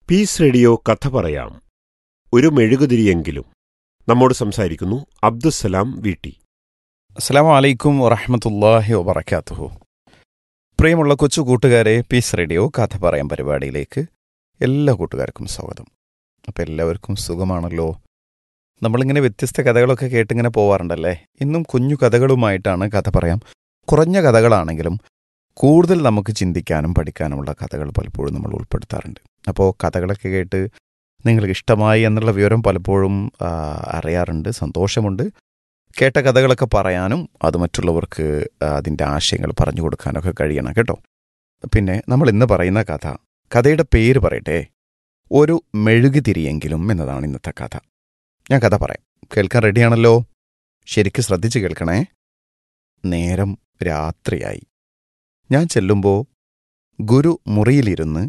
piece radio കഥ പറയാം ഒരു മെഴുകുതിരിയെങ്കിലും നമ്മോട് സംസാരിക്കുന്നു അബ്ദുസലാം വീട്ടി അസ്സാം വലൈക്കും വറഹമത്തല്ലാഹി വബർക്കാത്തുഹു പ്രിയമുള്ള കൊച്ചു കൂട്ടുകാരെ പീസ് റേഡിയോ കഥ പറയാൻ പരിപാടിയിലേക്ക് എല്ലാ കൂട്ടുകാർക്കും സ്വാഗതം അപ്പോൾ എല്ലാവർക്കും സുഖമാണല്ലോ നമ്മളിങ്ങനെ വ്യത്യസ്ത കഥകളൊക്കെ കേട്ടിങ്ങനെ പോവാറുണ്ടല്ലേ ഇന്നും കുഞ്ഞു കഥകളുമായിട്ടാണ് കഥ പറയാം കുറഞ്ഞ കഥകളാണെങ്കിലും കൂടുതൽ നമുക്ക് ചിന്തിക്കാനും പഠിക്കാനുമുള്ള കഥകൾ പലപ്പോഴും നമ്മൾ ഉൾപ്പെടുത്താറുണ്ട് അപ്പോൾ കഥകളൊക്കെ കേട്ട് നിങ്ങൾക്ക് ഇഷ്ടമായി എന്നുള്ള വിവരം പലപ്പോഴും ആ, അറിയാറുണ്ട് സന്തോഷമുണ്ട് കേട്ട കഥകളൊക്കെ പറയാനും അത് മറ്റുള്ളവർക്ക് അതിൻ്റെ ആശയങ്ങൾ പറഞ്ഞു കൊടുക്കാനൊക്കെ കഴിയണം കേട്ടോ പിന്നെ നമ്മൾ ഇന്ന് പറയുന്ന കഥ കഥയുടെ പേര് പറയട്ടെ ഒരു മെഴുകുതിരിയെങ്കിലും എന്നതാണ് ഇന്നത്തെ കഥ ഞാൻ കഥ പറയാം കേൾക്കാൻ റെഡിയാണല്ലോ ശരിക്ക് ശ്രദ്ധിച്ച് കേൾക്കണേ നേരം രാത്രിയായി ഞാൻ ചെല്ലുമ്പോൾ ഗുരു മുറിയിലിരുന്ന്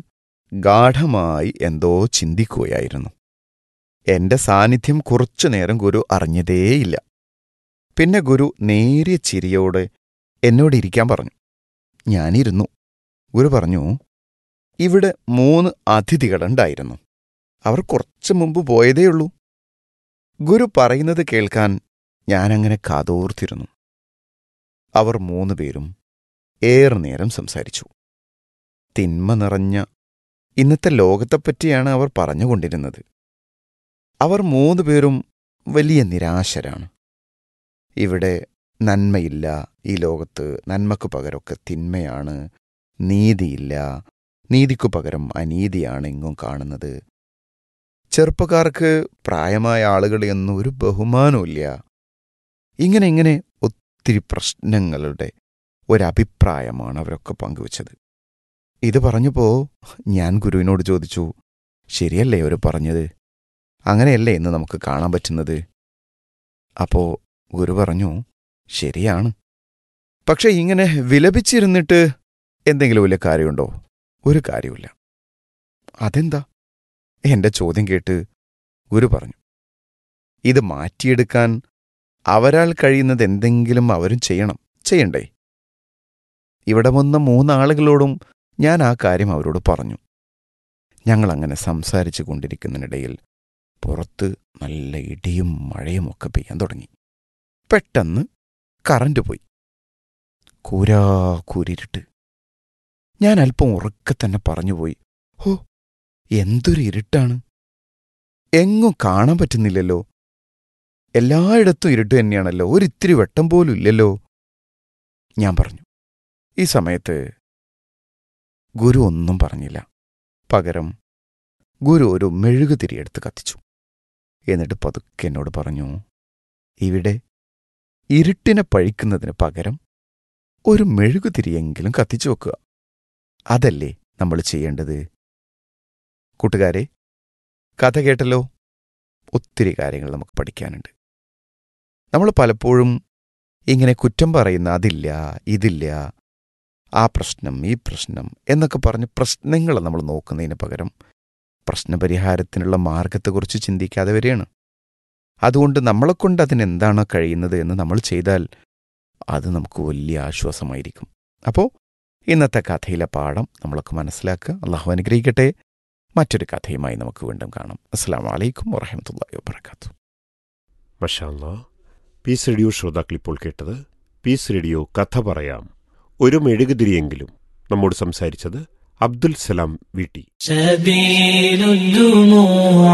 ഗാഠമായി എന്തോ ചിന്തിക്കുകയായിരുന്നു എന്റെ സാന്നിധ്യം കുറച്ചു നേരം ഗുരു അറിഞ്ഞതേയില്ല പിന്നെ ഗുരു നേരിയ ചിരിയോടെ എന്നോട് ഇരിക്കാൻ പറഞ്ഞു ഞാനിരുന്നു ഗുരു പറഞ്ഞു ഇവിടെ മൂന്ന് അതിഥികളുണ്ടായിരുന്നു അവർ കുറച്ചു മുമ്പ് പോയതേയുള്ളൂ ഗുരു പറയുന്നത് കേൾക്കാൻ ഞാനങ്ങനെ കാതോർത്തിരുന്നു അവർ മൂന്ന് പേരും ഏറെ നേരം സംസാരിച്ചു തിന്മ നിറഞ്ഞ ഇന്നത്തെ ലോകത്തെപ്പറ്റിയാണ് അവർ പറഞ്ഞുകൊണ്ടിരുന്നത് അവർ മൂന്ന് പേരും വലിയ നിരാശരാണ് ഇവിടെ നന്മയില്ല ഈ ലോകത്ത് നന്മക്കു പകരമൊക്കെ തിന്മയാണ് നീതിയില്ല നീതിക്കു പകരം അനീതിയാണ് എങ്ങും കാണുന്നത് ചെറുപ്പക്കാർക്ക് പ്രായമായ ആളുകളെയൊന്നും ഒരു ബഹുമാനമില്ല ഇങ്ങനെ ഇങ്ങനെ ഒത്തിരി പ്രശ്നങ്ങളുടെ ഒരഭിപ്രായമാണ് അവരൊക്കെ പങ്കുവച്ചത് ഇത് പറഞ്ഞപ്പോ ഞാൻ ഗുരുവിനോട് ചോദിച്ചു ശരിയല്ലേ അവർ പറഞ്ഞത് അങ്ങനെയല്ലേ ഇന്ന് നമുക്ക് കാണാൻ പറ്റുന്നത് അപ്പോ ഗുരു പറഞ്ഞു ശരിയാണ് പക്ഷെ ഇങ്ങനെ വിലപിച്ചിരുന്നിട്ട് എന്തെങ്കിലും വലിയ കാര്യമുണ്ടോ ഒരു കാര്യമില്ല അതെന്താ എന്റെ ചോദ്യം കേട്ട് ഗുരു പറഞ്ഞു ഇത് മാറ്റിയെടുക്കാൻ അവരാൽ കഴിയുന്നത് എന്തെങ്കിലും അവരും ചെയ്യണം ചെയ്യണ്ടേ ഇവിടെ വന്ന മൂന്നാളുകളോടും ഞാൻ ആ കാര്യം അവരോട് പറഞ്ഞു ഞങ്ങളങ്ങനെ സംസാരിച്ചു കൊണ്ടിരിക്കുന്നതിനിടയിൽ പുറത്ത് നല്ല ഇടിയും മഴയും ഒക്കെ പെയ്യാൻ തുടങ്ങി പെട്ടെന്ന് കറന്റ് പോയി കൂരാ കൂരിരുട്ട് ഞാൻ അല്പം ഉറക്കെ തന്നെ പറഞ്ഞുപോയി ഹോ എന്തൊരു ഇരുട്ടാണ് എങ്ങും കാണാൻ പറ്റുന്നില്ലല്ലോ എല്ലായിടത്തും ഇരുട്ട് തന്നെയാണല്ലോ ഒരിത്തിരി വെട്ടം പോലും ഇല്ലല്ലോ ഞാൻ പറഞ്ഞു ഈ സമയത്ത് ഗുരു ഒന്നും പറഞ്ഞില്ല പകരം ഗുരു ഒരു മെഴുകുതിരി എടുത്ത് കത്തിച്ചു എന്നിട്ട് പതുക്കെ എന്നോട് പറഞ്ഞു ഇവിടെ ഇരുട്ടിനെ പഴിക്കുന്നതിന് പകരം ഒരു മെഴുകുതിരിയെങ്കിലും കത്തിച്ചു വെക്കുക അതല്ലേ നമ്മൾ ചെയ്യേണ്ടത് കൂട്ടുകാരെ കഥ കേട്ടല്ലോ ഒത്തിരി കാര്യങ്ങൾ നമുക്ക് പഠിക്കാനുണ്ട് നമ്മൾ പലപ്പോഴും ഇങ്ങനെ കുറ്റം പറയുന്ന അതില്ല ഇതില്ല ആ പ്രശ്നം ഈ പ്രശ്നം എന്നൊക്കെ പറഞ്ഞ് പ്രശ്നങ്ങൾ നമ്മൾ നോക്കുന്നതിന് പകരം പ്രശ്നപരിഹാരത്തിനുള്ള മാർഗത്തെക്കുറിച്ച് ചിന്തിക്കാതെ വരികയാണ് അതുകൊണ്ട് നമ്മളെക്കൊണ്ട് അതിനെന്താണോ കഴിയുന്നത് എന്ന് നമ്മൾ ചെയ്താൽ അത് നമുക്ക് വലിയ ആശ്വാസമായിരിക്കും അപ്പോൾ ഇന്നത്തെ കഥയിലെ പാഠം നമ്മളൊക്കെ മനസ്സിലാക്കുക അള്ളാഹു അനുഗ്രഹിക്കട്ടെ മറ്റൊരു കഥയുമായി നമുക്ക് വീണ്ടും കാണാം അസ്സാം വലൈക്കും വറഹമത്തല്ലാ വാബർക്കാത്തു മഷാല്ല പീസ് റേഡിയോ ശ്രോതാക്കൾ ഇപ്പോൾ കേട്ടത് പീസ് റേഡിയോ കഥ പറയാം ഒരു മെഴുകുതിരിയെങ്കിലും നമ്മോട് സംസാരിച്ചത് അബ്ദുൽ സലാം വീട്ടി سبيل الدموع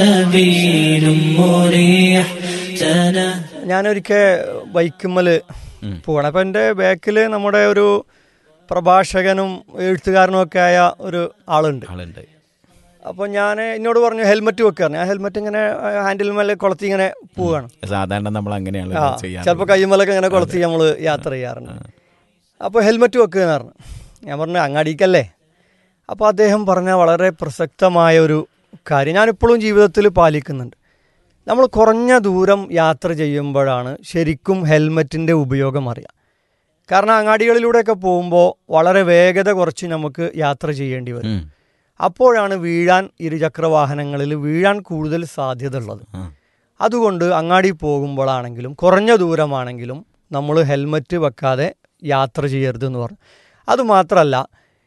سبيل مريح تنا ഞാനൊരിക്കൽ ബൈക്കുമ്മല് പോവാണ് അപ്പം എൻ്റെ ബാക്കിൽ നമ്മുടെ ഒരു പ്രഭാഷകനും എഴുത്തുകാരനും ഒക്കെ ആയ ഒരു ആളുണ്ട് ആളുണ്ട് അപ്പോൾ ഞാൻ എന്നോട് പറഞ്ഞു ഹെൽമെറ്റ് വെക്കുക ഞാൻ ഹെൽമെറ്റ് ഇങ്ങനെ ഹാൻഡിൽ മേലെ കൊളത്തി ഇങ്ങനെ പോവുകയാണ് സാധാരണ നമ്മൾ അങ്ങനെയാണ് ആ ചിലപ്പോൾ കയ്യുമ്മലൊക്കെ ഇങ്ങനെ കൊളത്തി നമ്മൾ യാത്ര ചെയ്യാറുണ്ട് അപ്പോൾ ഹെൽമെറ്റ് വെക്കുക എന്ന് പറഞ്ഞു ഞാൻ പറഞ്ഞു അങ്ങാടിക്കല്ലേ അപ്പോൾ അദ്ദേഹം പറഞ്ഞ വളരെ പ്രസക്തമായ ഒരു കാര്യം ഞാനിപ്പോഴും ജീവിതത്തിൽ പാലിക്കുന്നുണ്ട് നമ്മൾ കുറഞ്ഞ ദൂരം യാത്ര ചെയ്യുമ്പോഴാണ് ശരിക്കും ഹെൽമെറ്റിൻ്റെ ഉപയോഗം അറിയാം കാരണം അങ്ങാടികളിലൂടെയൊക്കെ പോകുമ്പോൾ വളരെ വേഗത കുറച്ച് നമുക്ക് യാത്ര ചെയ്യേണ്ടി വരും അപ്പോഴാണ് വീഴാൻ ഇരുചക്ര വാഹനങ്ങളിൽ വീഴാൻ കൂടുതൽ സാധ്യത ഉള്ളത് അതുകൊണ്ട് അങ്ങാടി പോകുമ്പോഴാണെങ്കിലും കുറഞ്ഞ ദൂരമാണെങ്കിലും നമ്മൾ ഹെൽമറ്റ് വെക്കാതെ യാത്ര ചെയ്യരുത് എന്ന് പറഞ്ഞു അതുമാത്രമല്ല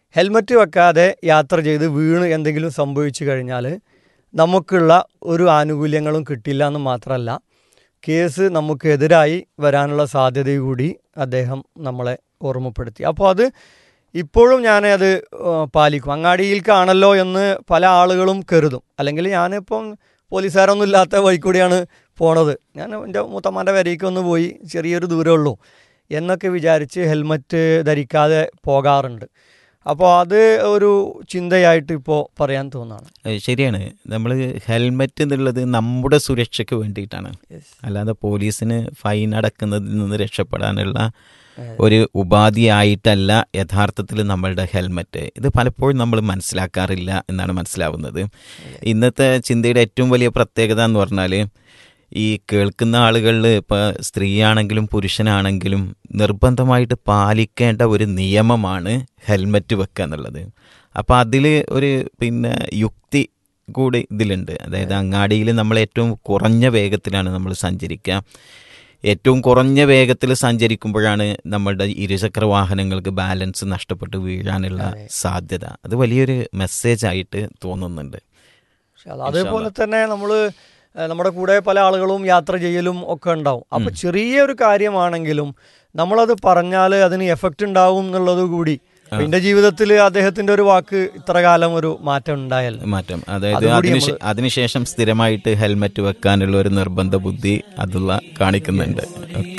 ഹെൽമറ്റ് വെക്കാതെ യാത്ര ചെയ്ത് വീണ് എന്തെങ്കിലും സംഭവിച്ചു കഴിഞ്ഞാൽ നമുക്കുള്ള ഒരു ആനുകൂല്യങ്ങളും കിട്ടില്ല എന്ന് മാത്രമല്ല കേസ് നമുക്കെതിരായി വരാനുള്ള സാധ്യത കൂടി അദ്ദേഹം നമ്മളെ ഓർമ്മപ്പെടുത്തി അപ്പോൾ അത് ഇപ്പോഴും ഞാൻ അത് പാലിക്കും അങ്ങാടിയിൽക്കാണല്ലോ എന്ന് പല ആളുകളും കരുതും അല്ലെങ്കിൽ ഞാനിപ്പം പോലീസുകാരൊന്നും ഇല്ലാത്ത വഴി കൂടിയാണ് പോണത് ഞാൻ എൻ്റെ മൂത്തമ്മാൻ്റെ വരയ്ക്ക് ഒന്ന് പോയി ചെറിയൊരു ദൂരമേ ഉള്ളൂ എന്നൊക്കെ വിചാരിച്ച് ഹെൽമറ്റ് ധരിക്കാതെ പോകാറുണ്ട് അപ്പോൾ അത് ഒരു ചിന്തയായിട്ട് ഇപ്പോൾ പറയാൻ തോന്നുകയാണ് അത് ശരിയാണ് നമ്മൾ ഹെൽമെറ്റ് എന്നുള്ളത് നമ്മുടെ സുരക്ഷയ്ക്ക് വേണ്ടിയിട്ടാണ് അല്ലാതെ പോലീസിന് ഫൈൻ അടക്കുന്നതിൽ നിന്ന് രക്ഷപ്പെടാനുള്ള ഒരു ഉപാധിയായിട്ടല്ല യഥാർത്ഥത്തിൽ നമ്മളുടെ ഹെൽമറ്റ് ഇത് പലപ്പോഴും നമ്മൾ മനസ്സിലാക്കാറില്ല എന്നാണ് മനസ്സിലാവുന്നത് ഇന്നത്തെ ചിന്തയുടെ ഏറ്റവും വലിയ പ്രത്യേകത എന്ന് പറഞ്ഞാൽ ഈ കേൾക്കുന്ന ആളുകളിൽ ഇപ്പോൾ സ്ത്രീയാണെങ്കിലും പുരുഷനാണെങ്കിലും നിർബന്ധമായിട്ട് പാലിക്കേണ്ട ഒരു നിയമമാണ് ഹെൽമറ്റ് വെക്കുക എന്നുള്ളത് അപ്പോൾ അതിൽ ഒരു പിന്നെ യുക്തി കൂടി ഇതിലുണ്ട് അതായത് അങ്ങാടിയിൽ നമ്മൾ ഏറ്റവും കുറഞ്ഞ വേഗത്തിലാണ് നമ്മൾ സഞ്ചരിക്കുക ഏറ്റവും കുറഞ്ഞ വേഗത്തിൽ സഞ്ചരിക്കുമ്പോഴാണ് നമ്മളുടെ ഇരുചക്ര വാഹനങ്ങൾക്ക് ബാലൻസ് നഷ്ടപ്പെട്ട് വീഴാനുള്ള സാധ്യത അത് വലിയൊരു മെസ്സേജ് ആയിട്ട് തോന്നുന്നുണ്ട് പക്ഷെ അത് അതേപോലെ തന്നെ നമ്മൾ നമ്മുടെ കൂടെ പല ആളുകളും യാത്ര ചെയ്യലും ഒക്കെ ഉണ്ടാവും അപ്പൊ ചെറിയൊരു കാര്യമാണെങ്കിലും നമ്മളത് പറഞ്ഞാൽ അതിന് എഫക്റ്റ് ഉണ്ടാവും എന്നുള്ളത് കൂടി അപ്പൊ എന്റെ ജീവിതത്തിൽ അദ്ദേഹത്തിന്റെ ഒരു വാക്ക് ഇത്ര കാലം ഒരു മാറ്റം ഉണ്ടായല്ലോ മാറ്റം അതായത് അതുകൂടി അതിന് നമ്മള് അതിനുശേഷം സ്ഥിരമായിട്ട് ഹെൽമറ്റ് വെക്കാനുള്ള ഒരു നിർബന്ധ ബുദ്ധി അതുള്ള കാണിക്കുന്നുണ്ട് ഓക്കെ